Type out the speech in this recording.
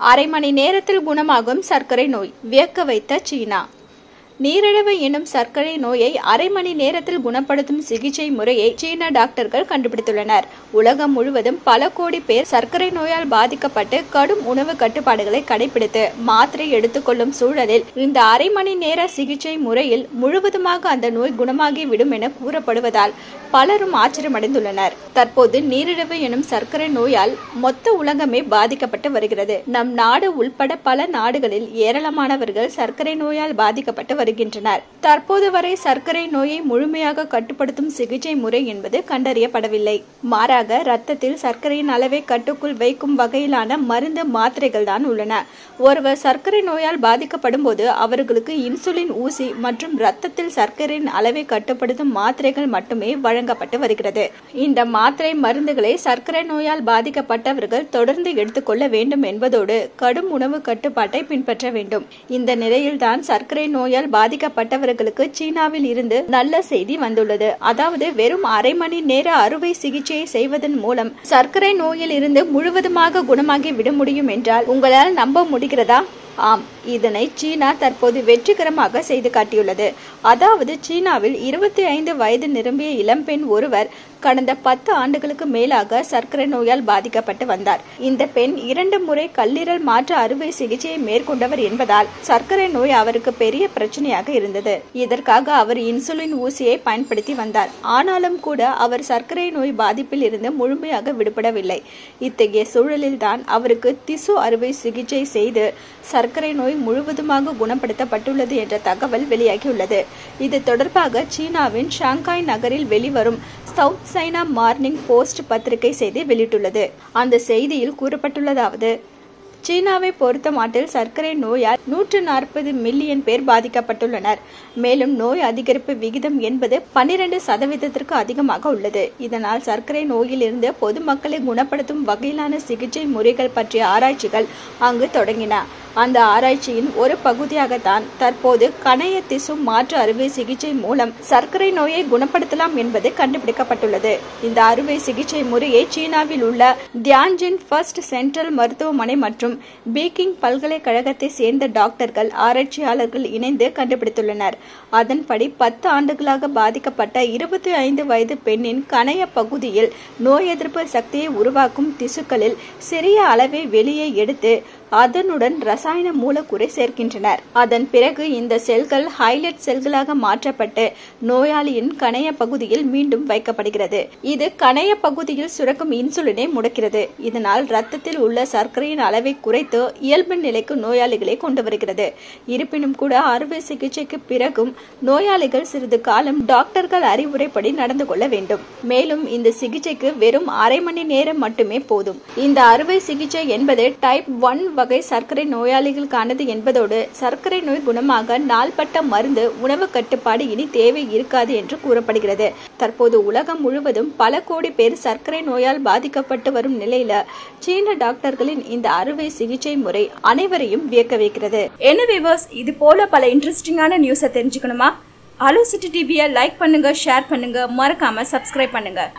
அரை மணி நேரத்தில் குணமாகும் சர்க்கரை நோய் வியக்க வைத்த சீனா நீரிழிவு எனும் சர்க்கரை நோயை அரை மணி நேரத்தில் குணப்படுத்தும் சிகிச்சை முறையை சீன டாக்டர்கள் கண்டுபிடித்துள்ளனர் உலகம் முழுவதும் பல கோடி பேர் சர்க்கரை நோயால் பாதிக்கப்பட்டு கடும் உணவு கட்டுப்பாடுகளை கடைபிடித்து மாத்திரை எடுத்துக்கொள்ளும் சூழலில் இந்த அரை மணி நேர சிகிச்சை முறையில் முழுவதுமாக அந்த நோய் குணமாகி விடும் என கூறப்படுவதால் பலரும் ஆச்சரியமடைந்துள்ளனர் தற்போது நீரிழிவு எனும் சர்க்கரை நோயால் மொத்த உலகமே பாதிக்கப்பட்டு வருகிறது நம் நாடு உள்பட பல நாடுகளில் ஏராளமானவர்கள் சர்க்கரை நோயால் பாதிக்கப்பட்டு வருகின்றனர் தற்போது வரை சர்க்கரை நோயை முழுமையாக கட்டுப்படுத்தும் சிகிச்சை முறை என்பது கண்டறியப்படவில்லை மாறாக ரத்தத்தில் சர்க்கரையின் அளவை கட்டுக்குள் வைக்கும் வகையிலான மருந்து மாத்திரைகள் தான் உள்ளன ஒருவர் சர்க்கரை நோயால் பாதிக்கப்படும் போது அவர்களுக்கு இன்சுலின் ஊசி மற்றும் ரத்தத்தில் சர்க்கரையின் அளவை கட்டுப்படுத்தும் மாத்திரைகள் மட்டுமே வழங்கப்பட்டு வருகிறது இந்த மாத்திரை மருந்துகளை சர்க்கரை நோயால் பாதிக்கப்பட்டவர்கள் தொடர்ந்து எடுத்துக்கொள்ள வேண்டும் என்பதோடு கடும் உணவு கட்டுப்பாட்டை பின்பற்ற வேண்டும் இந்த நிலையில்தான் சர்க்கரை நோயால் பாதிக்கப்பட்டவர்களுக்கு சீனாவில் இருந்து நல்ல செய்தி வந்துள்ளது அதாவது வெறும் அரை மணி நேர அறுவை சிகிச்சையை செய்வதன் மூலம் சர்க்கரை நோயில் இருந்து முழுவதுமாக குணமாகி விட முடியும் என்றால் உங்களால் நம்ப முடிகிறதா ஆம் இதனை சீனா தற்போது வெற்றிகரமாக செய்து காட்டியுள்ளது அதாவது சீனாவில் இருபத்தி ஐந்து வயது நிரம்பிய இளம்பெண் ஒருவர் கடந்த பத்து ஆண்டுகளுக்கு மேலாக சர்க்கரை நோயால் பாதிக்கப்பட்டு வந்தார் இந்த பெண் இரண்டு முறை கல்லீரல் மாற்று அறுவை சிகிச்சையை மேற்கொண்டவர் என்பதால் சர்க்கரை நோய் அவருக்கு பெரிய பிரச்சனையாக இருந்தது இதற்காக அவர் இன்சுலின் ஊசியை பயன்படுத்தி வந்தார் ஆனாலும் கூட அவர் சர்க்கரை நோய் பாதிப்பில் இருந்து முழுமையாக விடுபடவில்லை இத்தகைய சூழலில்தான் அவருக்கு திசு அறுவை சிகிச்சை செய்து சர்க்கரை நோய் முழுவதுமாக குணப்படுத்தப்பட்டுள்ளது என்ற தகவல் வெளியாகியுள்ளது இது தொடர்பாக சீனாவின் ஷாங்காய் நகரில் வெளிவரும் சவுத் சைனா மார்னிங் போஸ்ட் பத்திரிகை செய்தி வெளியிட்டுள்ளது அந்த செய்தியில் கூறப்பட்டுள்ளதாவது சீனாவை பொறுத்த மாட்டில் சர்க்கரை நோயால் நூற்று நாற்பது மில்லியன் பேர் பாதிக்கப்பட்டுள்ளனர் மேலும் நோய் அதிகரிப்பு விகிதம் என்பது பன்னிரண்டு சதவீதத்திற்கு அதிகமாக உள்ளது இதனால் சர்க்கரை நோயில் இருந்து பொதுமக்களை குணப்படுத்தும் வகையிலான சிகிச்சை முறைகள் பற்றிய ஆராய்ச்சிகள் அங்கு தொடங்கின அந்த ஆராய்ச்சியின் ஒரு பகுதியாகத்தான் தற்போது கணைய திசு மாற்று அறுவை சிகிச்சை மூலம் சர்க்கரை நோயை குணப்படுத்தலாம் என்பது கண்டுபிடிக்கப்பட்டுள்ளது இந்த அறுவை சிகிச்சை முறையை சீனாவில் உள்ள தியான்ஜின் ஃபர்ஸ்ட் சென்ட்ரல் மருத்துவமனை மற்றும் பீக்கிங் பல்கலைக்கழகத்தை சேர்ந்த டாக்டர்கள் ஆராய்ச்சியாளர்கள் இணைந்து கண்டுபிடித்துள்ளனர் அதன்படி பத்து ஆண்டுகளாக பாதிக்கப்பட்ட இருபத்தி ஐந்து வயது பெண்ணின் கணைய பகுதியில் நோய் எதிர்ப்பு சக்தியை உருவாக்கும் திசுக்களில் சிறிய அளவை வெளியே எடுத்து அதனுடன் ரசாயன மூலக்கூறை சேர்க்கின்றனர் அதன் பிறகு இந்த செல்கள் ஹைலைட் செல்களாக மாற்றப்பட்டு நோயாளியின் கணைய பகுதியில் மீண்டும் வைக்கப்படுகிறது இது கணைய பகுதியில் சுரக்கும் இன்சுலினை முடக்கிறது இதனால் ரத்தத்தில் உள்ள சர்க்கரையின் அளவை குறைத்து இயல்பு நிலைக்கு நோயாளிகளை கொண்டு வருகிறது இருப்பினும் கூட அறுவை சிகிச்சைக்கு பிறகும் நோயாளிகள் சிறிது காலம் டாக்டர்கள் அறிவுரைப்படி நடந்து கொள்ள வேண்டும் மேலும் இந்த சிகிச்சைக்கு வெறும் அரை மணி நேரம் மட்டுமே போதும் இந்த அறுவை சிகிச்சை என்பது டைப் ஒன் வகை சர்க்கரை நோயாளிகளுக்கானது என்பதோடு சர்க்கரை நோய் குணமாக நாள்பட்ட மருந்து உணவு கட்டுப்பாடு இனி தேவை இருக்காது என்று கூறப்படுகிறது தற்போது உலகம் முழுவதும் பல கோடி பேர் சர்க்கரை நோயால் பாதிக்கப்பட்டு வரும் நிலையில சீன டாக்டர்களின் இந்த அறுவை சிகிச்சை முறை அனைவரையும் வியக்க வைக்கிறது என்ன விவர்ஸ் இது போல பல இன்ட்ரெஸ்டிங்கான நியூஸை தெரிஞ்சுக்கணுமா அலோ சிட்டி டிவியை லைக் பண்ணுங்க ஷேர் பண்ணுங்க மறக்காம சப்ஸ்கிரைப் பண்ணுங்க